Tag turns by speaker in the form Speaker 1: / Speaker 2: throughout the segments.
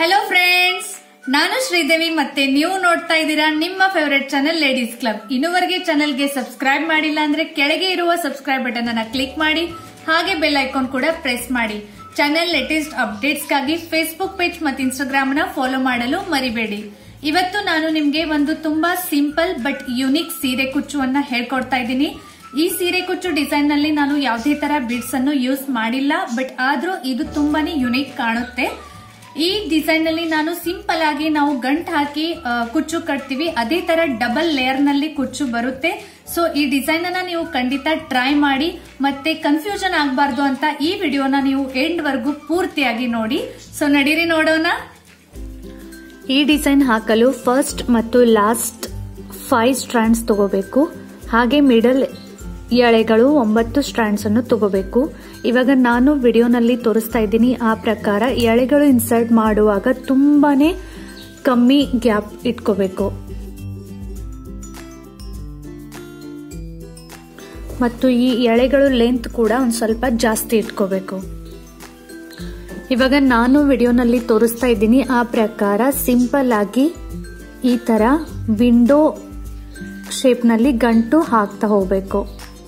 Speaker 1: hello friends ನಾನು ಶ್ರೀದೇವಿ ಮತ್ತೆ ನೀವು ನೋಡ್ತಾ ಇದ್ದೀರಾ ನಿಮ್ಮ ಫೇವರೆಟ್ ಚಾನೆಲ್ ಲೇಡೀಸ್ ಕ್ಲಬ್ ಇನ್ನುವರೆಗೆ ಚಾನೆಲ್ಗೆ ಸಬ್ಸ್ಕ್ರೈಬ್ ಮಾಡಿಲ್ಲ ಅಂದ್ರೆ ಕೆಳಗೆ ಇರುವ ಸಬ್ಸ್ಕ್ರೈಬ್ ಬಟನ್ ಅನ್ನ ಕ್ಲಿಕ್ ಮಾಡಿ ಹಾಗೆ ಬೆಲ್ ಐಕಾನ್ ಕೂಡ ಪ್ರೆಸ್ ಮಾಡಿ ಚಾನೆಲ್ ಲೇಟೆಸ್ಟ್ ಅಪ್ಡೇಟ್ಸ್ಗಾಗಿ ಫೇಸ್ಬುಕ್ ಪೇಜ್ ಮತ್ತು ಇನ್ಸ್ಟಾಗ್ರಾಮ್ ನ ಫಾಲೋ ಮಾಡಲು ಮರಿಬೇಡಿ ಇವತ್ತು ನಾನು ನಿಮ್ಗೆ ಒಂದು ತುಂಬಾ ಸಿಂಪಲ್ ಬಟ್ ಯುನಿಕ್ ಸೀರೆ ಕುಚ್ಚುವನ್ನ ಹೇಳ್ಕೊಡ್ತಾ ಇದ್ದೀನಿ ಈ ಸೀರೆ ಕುಚ್ಚು ಡಿಸೈನ್ ನಲ್ಲಿ ನಾನು ಯಾವುದೇ ತರ ಬಿಡ್ಸ್ ಅನ್ನು ಯೂಸ್ ಮಾಡಿಲ್ಲ ಬಟ್ ಆದ್ರೂ ಇದು ತುಂಬಾನೇ ಯುನಿಕ್ ಕಾಣುತ್ತೆ ಈ ಡಿಸೈನ್ ನಲ್ಲಿ ನಾನು ಸಿಂಪಲ್ ಆಗಿ ನಾವು ಗಂಟ್ ಹಾಕಿ ಆ, ಕುಚ್ಚು ಕಟ್ತೀವಿ ಅದೇ ತರ ಡಬಲ್ ಲೇಯರ್ ನಲ್ಲಿ ಕುಚ್ಚು ಬರುತ್ತೆ ಸೊ ಈ ಡಿಸೈನ್ ಅನ್ನ ನೀವು ಖಂಡಿತ ಟ್ರೈ ಮಾಡಿ ಮತ್ತೆ ಕನ್ಫ್ಯೂಷನ್ ಆಗಬಾರ್ದು ಅಂತ ಈ ವಿಡಿಯೋನ ನೀವು ಎಂಡ್ ವರ್ಗು ಪೂರ್ತಿಯಾಗಿ ನೋಡಿ ಸೊ ನಡೀರಿ ನೋಡೋಣ
Speaker 2: ಈ ಡಿಸೈನ್ ಹಾಕಲು ಫಸ್ಟ್ ಮತ್ತು ಲಾಸ್ಟ್ ಫೈವ್ ಸ್ಟ್ರಾಂಡ್ಸ್ ತಗೋಬೇಕು ಹಾಗೆ ಮಿಡಲ್ ಎಳೆಗಳು ಒಂಬತ್ತು ಸ್ಟ್ರಾಂಡ್ಸ್ ಅನ್ನು ತಗೋಬೇಕು ಇವಾಗ ನಾನು ವಿಡಿಯೋನಲ್ಲಿ ತೋರಿಸ್ತಾ ಇದ್ದೀನಿ ಆ ಪ್ರಕಾರ ಎಳೆಗಳು ಇನ್ಸರ್ಟ್ ಮಾಡುವಾಗ ತುಂಬಾನೇ ಕಮ್ಮಿ ಗ್ಯಾಪ್ ಇಟ್ಕೋಬೇಕು ಮತ್ತು ಈ ಎಳೆಗಳು ಲೆಂತ್ ಕೂಡ ಒಂದು ಸ್ವಲ್ಪ ಜಾಸ್ತಿ ಇಟ್ಕೋಬೇಕು ಇವಾಗ ನಾನು ವಿಡಿಯೋನಲ್ಲಿ ತೋರಿಸ್ತಾ ಇದ್ದೀನಿ ಆ ಪ್ರಕಾರ ಸಿಂಪಲ್ ಆಗಿ ಈ ತರ ವಿಂಡೋ ಶೇಪ್ನಲ್ಲಿ ಗಂಟು ಹಾಕ್ತಾ ಹೋಗ್ಬೇಕು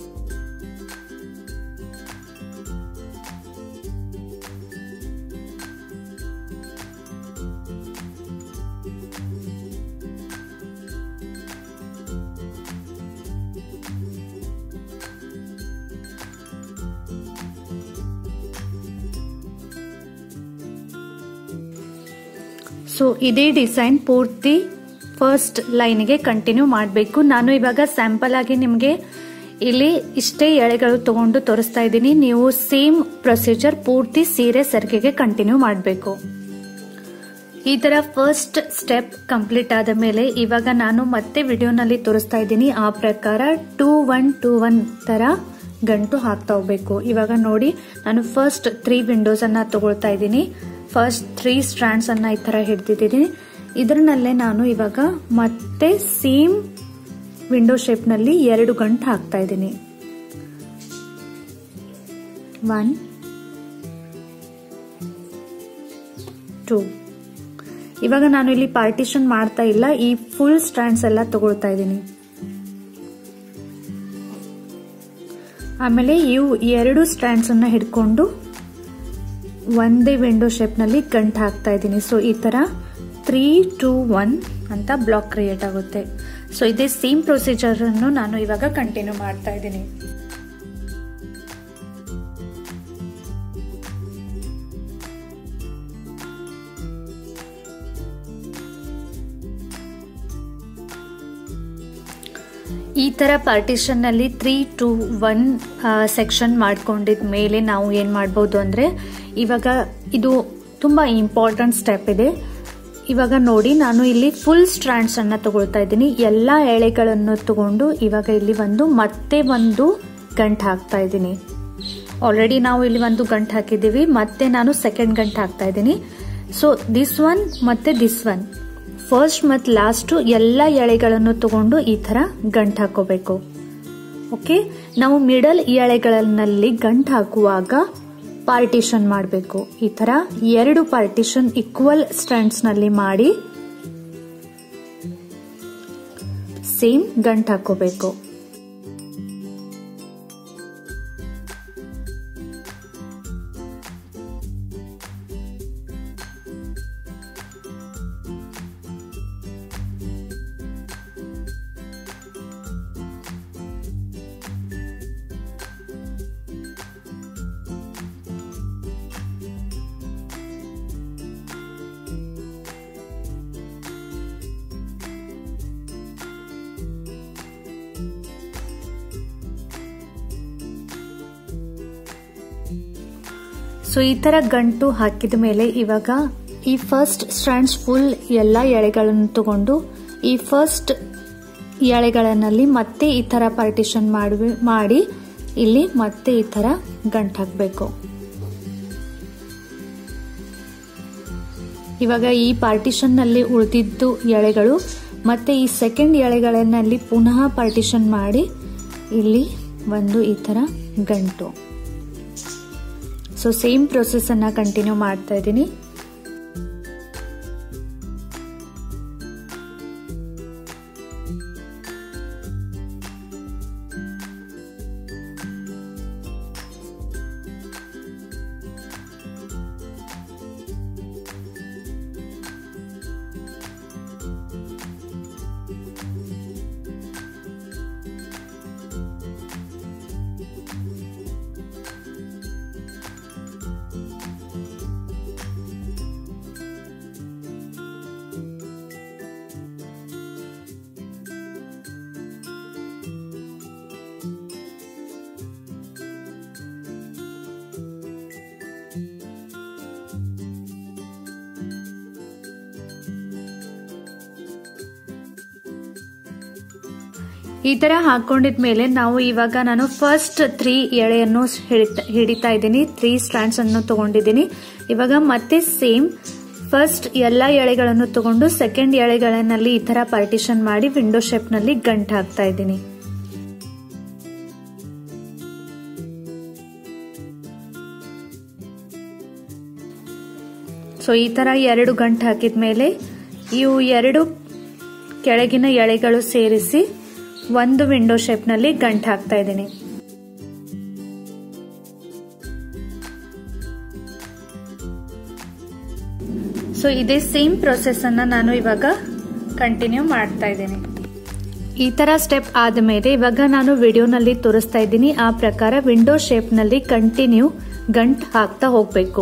Speaker 2: ಸೊ ಇದೇ ಡಿಸೈನ್ ಪೂರ್ತಿ ಫಸ್ಟ್ ಲೈನ್ಗೆ ಕಂಟಿನ್ಯೂ ಮಾಡಬೇಕು ನಾನು ಇವಾಗ ಸ್ಯಾಂಪಲ್ ಆಗಿ ನಿಮಗೆ ಇಲ್ಲಿ ಇಷ್ಟೇ ಎಳೆಗಳು ತಗೊಂಡು ತೋರಿಸ್ತಾ ಇದ್ದೀನಿ ನೀವು ಸೇಮ್ ಪ್ರೊಸೀಜರ್ ಪೂರ್ತಿ ಸೀರೆ ಸರ್ಕೆಗೆ ಕಂಟಿನ್ಯೂ ಮಾಡಬೇಕು ಈ ತರ ಫಸ್ಟ್ ಸ್ಟೆಪ್ ಕಂಪ್ಲೀಟ್ ಆದ ಮೇಲೆ ಇವಾಗ ನಾನು ಮತ್ತೆ ವಿಡಿಯೋನಲ್ಲಿ ತೋರಿಸ್ತಾ ಇದ್ದೀನಿ ಆ ಪ್ರಕಾರ ಟೂ ಒನ್ ಟೂ ಒನ್ ತರ ಗಂಟು ಹಾಕ್ತಾ ಹೋಗ್ಬೇಕು ಇವಾಗ ನೋಡಿ ನಾನು ಫಸ್ಟ್ ತ್ರೀ ವಿಂಡೋಸ್ ಅನ್ನ ತಗೊಳ್ತಾ ಇದ್ದೀನಿ ಫಸ್ಟ್ ತ್ರೀ ಸ್ಟ್ರಾಂಡ್ಸ್ ಅನ್ನ ಈ ತರ ಹಿಡ್ದಿದ್ದೀನಿ ಇದರನಲ್ಲೇ ನಾನು ಇವಾಗ ಮತ್ತೆ ಸೇಮ್ ವಿಂಡೋ ಶೇಪ್ ನಲ್ಲಿ ಎರಡು ಗಂಟು ಹಾಕ್ತಾ ಇದ್ದೀನಿ ಒನ್ ಟೂ ಇವಾಗ ನಾನು ಇಲ್ಲಿ ಪಾರ್ಟಿಷನ್ ಮಾಡ್ತಾ ಇಲ್ಲ ಈ ಫುಲ್ ಸ್ಟ್ಯಾಂಡ್ಸ್ ಎಲ್ಲ ತಗೊಳ್ತಾ ಇದ್ದೀನಿ ಆಮೇಲೆ ಇವು ಎರಡು ಸ್ಟ್ಯಾಂಡ್ಸ್ ಅನ್ನ ಹಿಡ್ಕೊಂಡು ಒಂದೇ ವಿಂಡೋ ಶೇಪ್ ನಲ್ಲಿ ಗಂಟು ಹಾಕ್ತಾ ಇದ್ದೀನಿ ಸೊ ಈ ತರ ತ್ರೀ ಟೂ ಒನ್ ಅಂತ ಬ್ಲಾಕ್ ಕ್ರಿಯೇಟ್ ಆಗುತ್ತೆ ಸೊ ಇದೇ ಸೇಮ್ ಪ್ರೊಸೀಜರ್ ಅನ್ನು ನಾನು ಇವಾಗ ಕಂಟಿನ್ಯೂ ಮಾಡ್ತಾ ಇದ್ದೀನಿ ಈ ತರ ಪಾರ್ಟಿಷನ್ ನಲ್ಲಿ ತ್ರೀ ಟು ಒನ್ ಸೆಕ್ಷನ್ ಮಾಡ್ಕೊಂಡಿದ ಮೇಲೆ ನಾವು ಏನ್ ಮಾಡ್ಬೋದು ಅಂದ್ರೆ ಇವಾಗ ಇದು ತುಂಬಾ ಇಂಪಾರ್ಟೆಂಟ್ ಸ್ಟೆಪ್ ಇದೆ ಇವಾಗ ನೋಡಿ ನಾನು ಇಲ್ಲಿ ಫುಲ್ ಸ್ಟ್ರಾಂಡ್ಸ್ ಅನ್ನ ತಗೊಳ್ತಾ ಇದ್ದೀನಿ ಎಲ್ಲಾ ಎಳೆಗಳನ್ನು ತಗೊಂಡು ಇವಾಗ ಇಲ್ಲಿ ಒಂದು ಮತ್ತೆ ಒಂದು ಗಂಟು ಹಾಕ್ತಾ ಇದ್ದೀನಿ ಆಲ್ರೆಡಿ ನಾವು ಇಲ್ಲಿ ಒಂದು ಗಂಟು ಹಾಕಿದ್ದೀವಿ ಮತ್ತೆ ನಾನು ಸೆಕೆಂಡ್ ಗಂಟು ಹಾಕ್ತಾ ಇದ್ದೀನಿ ಸೊ ದಿಸ್ ಒನ್ ಮತ್ತೆ ದಿಸ್ ಒನ್ ಫಸ್ಟ್ ಮತ್ತು ಲಾಸ್ಟ್ ಎಲ್ಲ ಎಳೆಗಳನ್ನು ತಗೊಂಡು ಈ ತರ ಗಂಟು ಹಾಕೋಬೇಕು ಓಕೆ ನಾವು ಮಿಡಲ್ ಎಳೆಗಳಲ್ಲಿ ಗಂಟು ಹಾಕುವಾಗ ಪಾರ್ಟಿಷನ್ ಮಾಡಬೇಕು ಈ ತರ ಎರಡು ಪಾರ್ಟಿಷನ್ ಈಕ್ವಲ್ ಸ್ಟ್ಯಾಂಡ್ಸ್ ನಲ್ಲಿ ಮಾಡಿ ಸೇಮ್ ಗಂಟು ಹಾಕೋಬೇಕು ಸೊ ಈ ತರ ಗಂಟು ಹಾಕಿದ ಮೇಲೆ ಇವಾಗ ಈ ಫಸ್ಟ್ ಸ್ಟ್ಯಾಂಡ್ಸ್ ಫುಲ್ ಎಲ್ಲ ಎಳೆಗಳನ್ನು ತಗೊಂಡು ಈ ಫಸ್ಟ್ ಎಳೆಗಳಲ್ಲಿ ಮತ್ತೆ ಈ ತರ ಪಾರ್ಟಿಷನ್ ಮಾಡಿ ಇಲ್ಲಿ ಮತ್ತೆ ಈ ತರ ಗಂಟು ಹಾಕಬೇಕು ಇವಾಗ ಈ ಪಾರ್ಟಿಷನ್ ನಲ್ಲಿ ಉಳಿದಿದ್ದು ಎಳೆಗಳು ಮತ್ತೆ ಈ ಸೆಕೆಂಡ್ ಎಳೆಗಳಲ್ಲಿ ಪುನಃ ಪಾರ್ಟಿಷನ್ ಮಾಡಿ ಇಲ್ಲಿ ಒಂದು ಈ ತರ ಗಂಟು ಸೊ ಸೇಮ್ ಪ್ರೊಸೆಸ್ ಅನ್ನ ಕಂಟಿನ್ಯೂ ಮಾಡ್ತಾ ಇದ್ದೀನಿ ಈ ತರ ಹಾಕೊಂಡಿದ್ಮೇಲೆ ನಾವು ಇವಾಗ ನಾನು ಫಸ್ಟ್ ತ್ರೀ ಎಳೆಯನ್ನು ಹಿಡಿತಾ ಹಿಡಿತಾ ಇದ್ದೀನಿ ತ್ರೀ ಸ್ಟ್ಯಾಂಡ್ಸ್ ಅನ್ನು ತಗೊಂಡಿದ್ದೀನಿ ಇವಾಗ ಮತ್ತೆ ಸೇಮ್ ಫಸ್ಟ್ ಎಲ್ಲ ಎಳೆಗಳನ್ನು ತಗೊಂಡು ಸೆಕೆಂಡ್ ಎಳೆಗಳಲ್ಲಿ ಈ ತರ ಪಾರ್ಟಿಷನ್ ಮಾಡಿ ವಿಂಡೋ ಶೇಪ್ ನಲ್ಲಿ ಗಂಟು ಹಾಕ್ತಾ ಇದ್ದೀನಿ ಸೊ ಈ ತರ ಎರಡು ಗಂಟು ಹಾಕಿದ್ಮೇಲೆ ಇವು ಎರಡು ಕೆಳಗಿನ ಎಳೆಗಳು ಸೇರಿಸಿ ಒಂದು ವಿಂಡೋ ಶೇಪ್ ನಲ್ಲಿ ಗಂಟು ಹಾಕ್ತಾ ಇದ್ದೀನಿ ಸೊ ಇದೇ ಸೇಮ್ ಪ್ರೊಸೆಸ್ ಅನ್ನ ನಾನು ಇವಾಗ ಕಂಟಿನ್ಯೂ ಮಾಡ್ತಾ ಇದ್ದೀನಿ ಈ ತರ ಸ್ಟೆಪ್ ಆದಮೇಲೆ ಇವಾಗ ನಾನು ವಿಡಿಯೋನಲ್ಲಿ ತೋರಿಸ್ತಾ ಇದ್ದೀನಿ ಆ ಪ್ರಕಾರ ವಿಂಡೋ ಶೇಪ್ ನಲ್ಲಿ ಕಂಟಿನ್ಯೂ ಗಂಟ್ ಹಾಕ್ತಾ ಹೋಗ್ಬೇಕು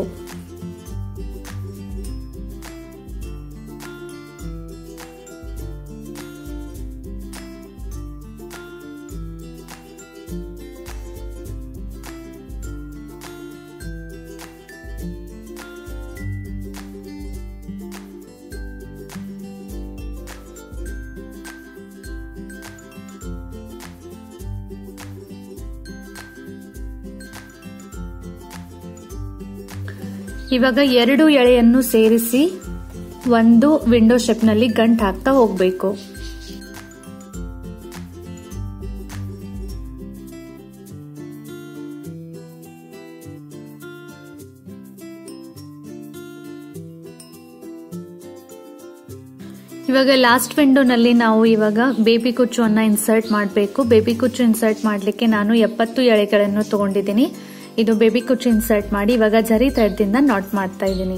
Speaker 2: ಇವಾಗ ಎರಡು ಎಳೆಯನ್ನು ಸೇರಿಸಿ ಒಂದು ವಿಂಡೋ ಶೇಪ್ ನಲ್ಲಿ ಗಂಟು ಹಾಕ್ತಾ ಹೋಗ್ಬೇಕು ಇವಾಗ ಲಾಸ್ಟ್ ವಿಂಡೋನಲ್ಲಿ ನಾವು ಇವಾಗ ಬೇಬಿ ಕುಚ್ಚುವನ್ನ ಇನ್ಸರ್ಟ್ ಮಾಡಬೇಕು ಬೇಬಿ ಕುಚ್ಚು ಇನ್ಸರ್ಟ್ ಮಾಡಲಿಕ್ಕೆ ನಾನು ಎಪ್ಪತ್ತು ಎಳೆಗಳನ್ನು ತಗೊಂಡಿದ್ದೀನಿ ಇದು ಬೇಬಿ ಕುಚ್ಚು ಇನ್ಸರ್ಟ್ ಮಾಡಿ ಇವಾಗ ಜರಿ ಥ್ರೆಡ್ದಿಂದ ನಾಟ್ ಮಾಡ್ತಾ ಇದ್ದೀನಿ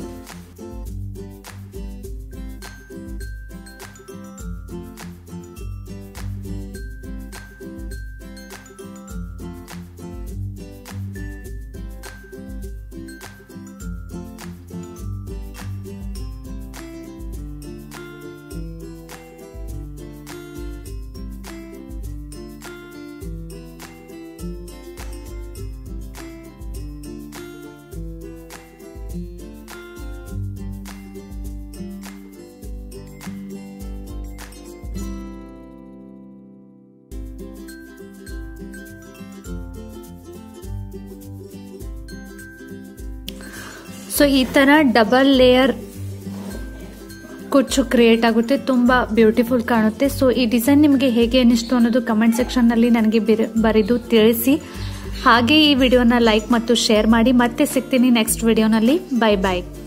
Speaker 2: ಸೊ ಈ ತರ ಡಬಲ್ ಲೇಯರ್ ಕುಚ್ಚು ಕ್ರಿಯೇಟ್ ಆಗುತ್ತೆ ತುಂಬಾ ಬ್ಯೂಟಿಫುಲ್ ಕಾಣುತ್ತೆ ಸೊ ಈ ಡಿಸೈನ್ ನಿಮಗೆ ಹೇಗೆ ಅನಿಸ್ತು ಅನ್ನೋದು ಕಮೆಂಟ್ ಸೆಕ್ಷನ್ ನಲ್ಲಿ ನನಗೆ ಬರೆದು ತಿಳಿಸಿ ಹಾಗೆ ಈ ವಿಡಿಯೋನ ಲೈಕ್ ಮತ್ತು ಶೇರ್ ಮಾಡಿ ಮತ್ತೆ ಸಿಗ್ತೀನಿ ನೆಕ್ಸ್ಟ್ ವಿಡಿಯೋನಲ್ಲಿ ಬೈ ಬಾಯ್